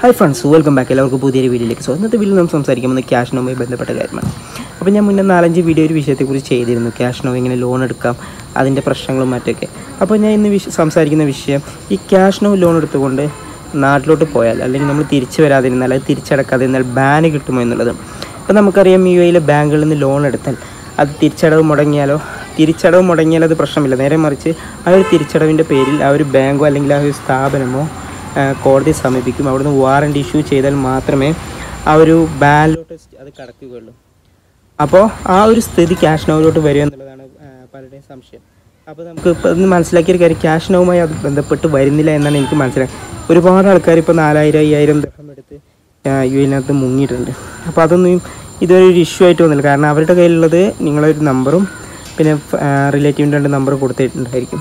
hi friends welcome back എല്ലാവർക്കും പുതിയൊരു വീഡിയോയിലേക്ക് സോ ഇന്നത്തെ വീഡിയോ നാം സംസാരിക്കുന്നത് ക്യാഷ് നോവുമായി ബന്ധപ്പെട്ട കാര്യമാണ് അപ്പോൾ ഞാൻ മുന്നേ നാലഞ്ച് വീഡിയോ ഒരു വിഷയത്തെക്കുറിച്ച് ചെയ്തിരുന്നു ക്യാഷ് നോ എങ്ങനെ ലോൺ എടുക്കാം അതിൻ്റെ പ്രശ്നങ്ങളും മറ്റൊക്കെ അപ്പോൾ ഞാൻ ഇന്ന് വിഷ സംസാരിക്കുന്ന വിഷയം ഈ ക്യാഷ് നോ ലോൺ എടുത്തുകൊണ്ട് നാട്ടിലോട്ട് പോയാൽ അല്ലെങ്കിൽ നമ്മൾ തിരിച്ചു വരാതിരുന്നാൽ അത് തിരിച്ചടക്കാതിരുന്നാൽ ബാന് കിട്ടുമോ എന്നുള്ളത് അപ്പോൾ നമുക്കറിയാം യു എയിലെ ബാങ്കുകളിൽ നിന്ന് ലോൺ എടുത്താൽ അത് തിരിച്ചടവ് മുടങ്ങിയാലോ തിരിച്ചടവ് മുടങ്ങിയാൽ അത് പ്രശ്നമില്ല നേരെ മറിച്ച് ആ ഒരു തിരിച്ചടവിൻ്റെ പേരിൽ ആ ഒരു ബാങ്കോ അല്ലെങ്കിൽ ആ ഒരു സ്ഥാപനമോ ആ, കോടതിയെ സമീപിക്കും അവിടുന്ന് വാറണ്ട് ഇഷ്യൂ ചെയ്താൽ മാത്രമേ ആ ഒരു ബാനിലോട്ട് അത് കടക്കുകയുള്ളൂ അപ്പോൾ ആ ഒരു സ്ഥിതി ക്യാഷ് നോവിലോട്ട് വരും എന്നുള്ളതാണ് ആ, പലരുടെയും സംശയം അപ്പോൾ നമുക്ക് ഇപ്പോൾ ഇന്ന് മനസ്സിലാക്കിയ ഒരു കാര്യം ക്യാഷ് നോവുമായി അത് ബന്ധപ്പെട്ട് വരുന്നില്ല എന്നാണ് എനിക്ക് മനസ്സിലായത് ഒരുപാട് ആൾക്കാർ ഇപ്പോൾ നാലായിരം അയ്യായിരം ദർഹം എടുത്ത് യു എനകത്ത് മുങ്ങിയിട്ടുണ്ട് അപ്പോൾ അതൊന്നും ഇതുവരെ ഒരു ഇഷ്യൂ ആയിട്ട് വന്നില്ല കാരണം അവരുടെ കയ്യിലുള്ളത് നിങ്ങളൊരു നമ്പറും പിന്നെ റിലേറ്റീവിൻ്റെ രണ്ട് നമ്പർ കൊടുത്തിട്ടുണ്ടായിരിക്കും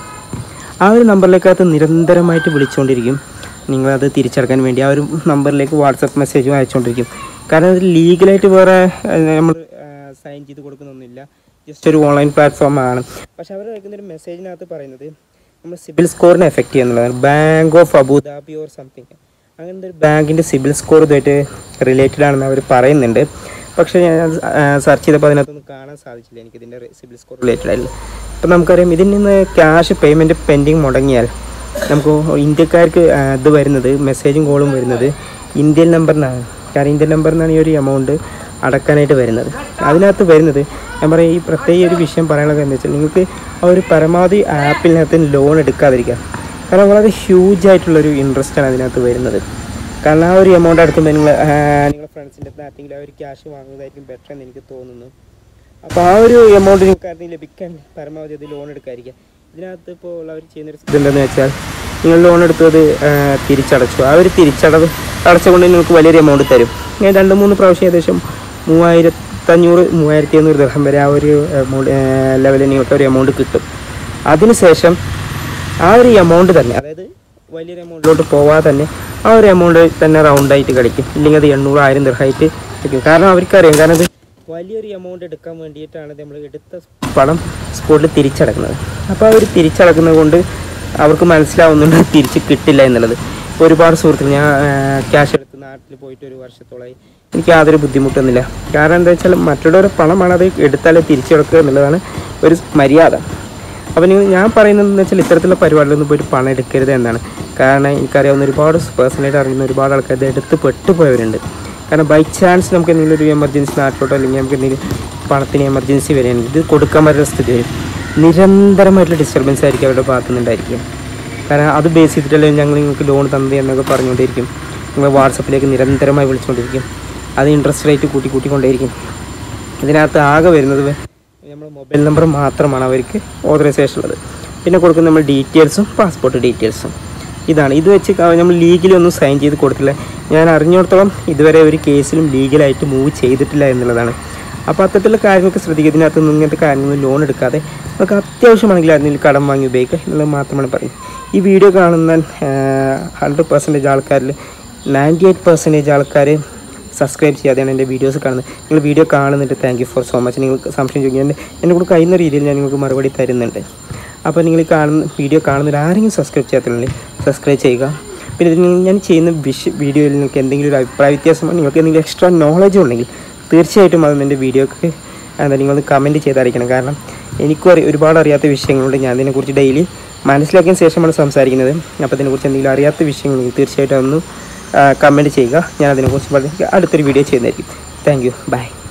ആ ഒരു നമ്പറിലേക്കകത്ത് നിരന്തരമായിട്ട് വിളിച്ചുകൊണ്ടിരിക്കും നിങ്ങളത് തിരിച്ചടക്കാൻ വേണ്ടി ആ ഒരു നമ്പറിലേക്ക് വാട്സപ്പ് മെസ്സേജും അയച്ചുകൊണ്ടിരിക്കും കാരണം അത് ലീഗലായിട്ട് വേറെ നമ്മൾ സൈൻ ചെയ്ത് കൊടുക്കുന്നൊന്നുമില്ല ജസ്റ്റ് ഒരു ഓൺലൈൻ പ്ലാറ്റ്ഫോം ആണ് പക്ഷെ അവർ അയക്കുന്ന ഒരു മെസ്സേജിനകത്ത് പറയുന്നത് നമ്മൾ സിബിൽ സ്കോറിനെ എഫക്റ്റ് ചെയ്യുന്നുള്ളതാണ് bank of Abu Dhabi or something അങ്ങനത്തെ ഒരു ബാങ്കിൻ്റെ സിബിൽ സ്കോർ ഇതുമായിട്ട് റിലേറ്റഡ് ആണെന്ന് അവർ പറയുന്നുണ്ട് പക്ഷേ ഞാൻ സെർച്ച് ചെയ്തപ്പോൾ അതിനകത്തൊന്നും കാണാൻ സാധിച്ചില്ല എനിക്ക് ഇതിൻ്റെ സിബിൽ സ്കോർ റിലേറ്റഡ് ആയിട്ടുള്ള ഇപ്പം നമുക്കറിയാം ഇതിൽ നിന്ന് ക്യാഷ് പേയ്മെൻറ്റ് പെൻഡിങ് മുടങ്ങിയാൽ നമുക്ക് ഇന്ത്യക്കാർക്ക് ആ, ഇത് വരുന്നത് മെസ്സേജും കോളും വരുന്നത് ഇന്ത്യൻ നമ്പറിനാണ് കാരണം ഇന്ത്യൻ നമ്പറിനാണ് ഈ ഒരു എമൗണ്ട് അടക്കാനായിട്ട് വരുന്നത് അതിനകത്ത് വരുന്നത് ഞാൻ പറയും ഈ പ്രത്യേക ഒരു വിഷയം പറയാനുള്ളത് എന്താ വെച്ചാൽ നിങ്ങൾക്ക് ആ ഒരു പരമാവധി ആപ്പിനകത്ത് ലോൺ എടുക്കാതിരിക്കുക കാരണം വളരെ ഹ്യൂജ് ആയിട്ടുള്ളൊരു ഇൻട്രസ്റ്റ് ആണ് അതിനകത്ത് വരുന്നത് കാരണം ആ ഒരു എമൗണ്ട് അടക്കുമ്പോൾ നിങ്ങൾ നിങ്ങളുടെ ഫ്രണ്ട്സിൻ്റെ അടുത്ത് ആർക്കെങ്കിലും ആ ഒരു ക്യാഷ് വാങ്ങുന്നതായിരിക്കും ബെറ്റർ എന്ന് എനിക്ക് തോന്നുന്നു അപ്പോൾ ആ ഒരു എമൗണ്ട് നിങ്ങൾക്ക് ആർക്കെങ്കിലും ലഭിക്കാൻ പരമാവധി അത് ലോൺ എടുക്കാതിരിക്കുക ഇതിനകത്ത് ഇപ്പോൾ ഉള്ളവർ ചെയ്യുന്നൊരു ഇതെന്താണെന്ന് വെച്ചാൽ നിങ്ങൾ ലോൺ എടുത്തത് ആ, തിരിച്ചടച്ചു ആ ഒരു തിരിച്ചടവ് അടച്ചുകൊണ്ട് നിങ്ങൾക്ക് വലിയൊരു എമൗണ്ട് തരും ഞാൻ രണ്ട് മൂന്ന് പ്രാവശ്യം ഏകദേശം മൂവായിരത്തഞ്ഞൂറ് മൂവായിരത്തി അഞ്ഞൂറ് ദർഹം വരെ ആ ഒരു എമൗണ്ട് ലെവലിൽ നിങ്ങൾക്ക് ഒരു എമൗണ്ട് കിട്ടും അതിനുശേഷം ആ ഒരു എമൗണ്ട് തന്നെ അതായത് വലിയൊരു എമൗണ്ടിലോട്ട് പോവാതെ തന്നെ ആ ഒരു എമൗണ്ട് തന്നെ റൗണ്ടായിട്ട് കളിക്കും ഇല്ലെങ്കിൽ അത് എണ്ണൂറ് ആയിരം ദർഹമായിട്ട് കളിക്കും കാരണം അവർക്കറിയാം കാരണം അത് വലിയൊരു എമൗണ്ട് എടുക്കാൻ വേണ്ടിയിട്ടാണ് നമ്മൾ എടുത്ത പണം സ്പോട്ടിൽ തിരിച്ചടക്കുന്നത് അപ്പോൾ അവർ തിരിച്ചടക്കുന്നത് കൊണ്ട് അവർക്ക് മനസ്സിലാവുന്നുണ്ട് തിരിച്ച് കിട്ടില്ല എന്നുള്ളത് ഇപ്പോൾ ഒരുപാട് സുഹൃത്തുക്കൾ ഞാൻ ക്യാഷ് എടുത്ത് നാട്ടിൽ പോയിട്ട് ഒരു വർഷത്തോളമായി എനിക്ക് യാതൊരു ബുദ്ധിമുട്ടൊന്നുമില്ല കാരണം എന്താ വെച്ചാൽ മറ്റുള്ളവരുടെ പണമാണ് അത് എടുത്താലേ തിരിച്ചടക്കുക എന്നുള്ളതാണ് ഒരു മര്യാദ അപ്പോൾ നിങ്ങൾ ഞാൻ പറയുന്നത് എന്ന് വെച്ചാൽ ഇത്തരത്തിലുള്ള പരിപാടികളൊന്നും പോയിട്ട് പണം എടുക്കരുത് എന്നാണ് കാരണം എനിക്കറിയാവുന്ന ഒരുപാട് പേഴ്സണലായിട്ട് അറിയുന്ന ഒരുപാട് ആൾക്കാർ ഇത് എടുത്ത് പെട്ടുപോയവരുണ്ട് കാരണം ബൈ ചാൻസ് നമുക്ക് എന്തെങ്കിലും ഒരു എമർജൻസി നാട്ടിലോട്ടോ അല്ലെങ്കിൽ നമുക്ക് എന്തെങ്കിലും പണത്തിന് എമർജൻസി വരികയാണെങ്കിൽ ഇത് കൊടുക്കാൻ പറ്റുന്ന സ്ഥിതി വരും നിരന്തരമായിട്ടുള്ള ഡിസ്റ്റർബൻസ് ആയിരിക്കും അവരുടെ ഭാഗത്തു നിന്നുണ്ടായിരിക്കും കാരണം അത് ബേസ് ചെയ്തിട്ടല്ലേ ഞങ്ങൾ നിങ്ങൾക്ക് ലോൺ തന്നത് എന്നൊക്കെ പറഞ്ഞുകൊണ്ടിരിക്കും നിങ്ങൾ വാട്സപ്പിലേക്ക് നിരന്തരമായി വിളിച്ചുകൊണ്ടിരിക്കും അത് ഇൻട്രസ്റ്റ് റേറ്റ് കൂട്ടി കൂട്ടിക്കൊണ്ടേയിരിക്കും ഇതിനകത്ത് ആകെ വരുന്നത് നമ്മൾ മൊബൈൽ നമ്പർ മാത്രമാണ് അവർക്ക് ഓതറൈസേഷൻ ഉള്ളത് പിന്നെ കൊടുക്കുന്ന നമ്മൾ ഡീറ്റെയിൽസും പാസ്പോർട്ട് ഡീറ്റെയിൽസും ഇതാണ് ഇത് വെച്ച് ക- നമ്മൾ ലീഗലി ഒന്നും സൈൻ ചെയ്ത് കൊടുത്തില്ല ഞാൻ അറിഞ്ഞിടത്തോളം ഇതുവരെ ഒരു കേസിലും ലീഗലായിട്ട് മൂവ് ചെയ്തിട്ടില്ല എന്നുള്ളതാണ് അപ്പോൾ അത്തരത്തിലുള്ള കാര്യങ്ങളൊക്കെ ശ്രദ്ധിക്കുക ഇതിനകത്ത് നിന്ന് ഇങ്ങനത്തെ കാര്യങ്ങളൊന്നും ലോൺ എടുക്കാതെ നമുക്ക് അത്യാവശ്യമാണെങ്കിൽ അതിൽ കടം വാങ്ങി ഉപയോഗിക്കുക എന്നുള്ളത് മാത്രമാണ് പറയുന്നത് ഈ വീഡിയോ കാണുന്ന ഹൺഡ്രഡ് പെർസെൻറ്റേജ് ആൾക്കാരിൽ നയൻറ്റി എയ്റ്റ് പെർസെൻറ്റേജ് ആൾക്കാർ സബ്സ്ക്രൈബ് ചെയ്യാതെയാണ് എൻ്റെ വീഡിയോസ് കാണുന്നത് നിങ്ങൾ വീഡിയോ കാണുന്നുണ്ട് thank you for so much നിങ്ങൾക്ക് സംശയം ചോദിക്കാൻ എന്നെ കൂടെ കഴിയുന്ന രീതിയിൽ ഞാൻ നിങ്ങൾക്ക് മറുപടി തരുന്നുണ്ട് അപ്പോൾ നിങ്ങൾ ഈ കാണുന്ന വീഡിയോ കാണുന്നവർ ആരെങ്കിലും സബ്സ്ക്രൈബ് ചെയ്യാത്തുണ്ടെങ്കിൽ സബ്സ്ക്രൈബ് ചെയ്യുക പിന്നെ ഇതിൽ നിങ്ങൾ ഞാൻ ചെയ്യുന്ന വിഷ വീഡിയോയിൽ നിങ്ങൾക്ക് എന്തെങ്കിലും ഒരു അഭിപ്രായ വ്യത്യാസമോ നിങ്ങൾക്ക് എന്തെങ്കിലും എക്സ്ട്രാ നോളജ് ഉണ്ടെങ്കിൽ തീർച്ചയായിട്ടും അത് എൻ്റെ വീഡിയോക്ക് എന്താ നിങ്ങളൊന്ന് കമൻറ്റ് ചെയ്തറിയിക്കണം കാരണം എനിക്കും അറി ഒരുപാട് അറിയാത്ത വിഷയങ്ങളുണ്ട് ഞാൻ ഇതിനെക്കുറിച്ച് ഡെയിലി മനസ്സിലാക്കിയ ശേഷമാണ് സംസാരിക്കുന്നത് അപ്പോൾ ഇതിനെക്കുറിച്ച് എന്തെങ്കിലും അറിയാത്ത വിഷയങ്ങളുണ്ടെങ്കിൽ തീർച്ചയായിട്ടും ഒന്ന് കമൻറ്റ് ചെയ്യുക ഞാൻ അതിനെക്കുറിച്ച് വളരെ അടുത്തൊരു വീഡിയോ ചെയ്യുന്നതായിരിക്കും താങ്ക് യു ബൈ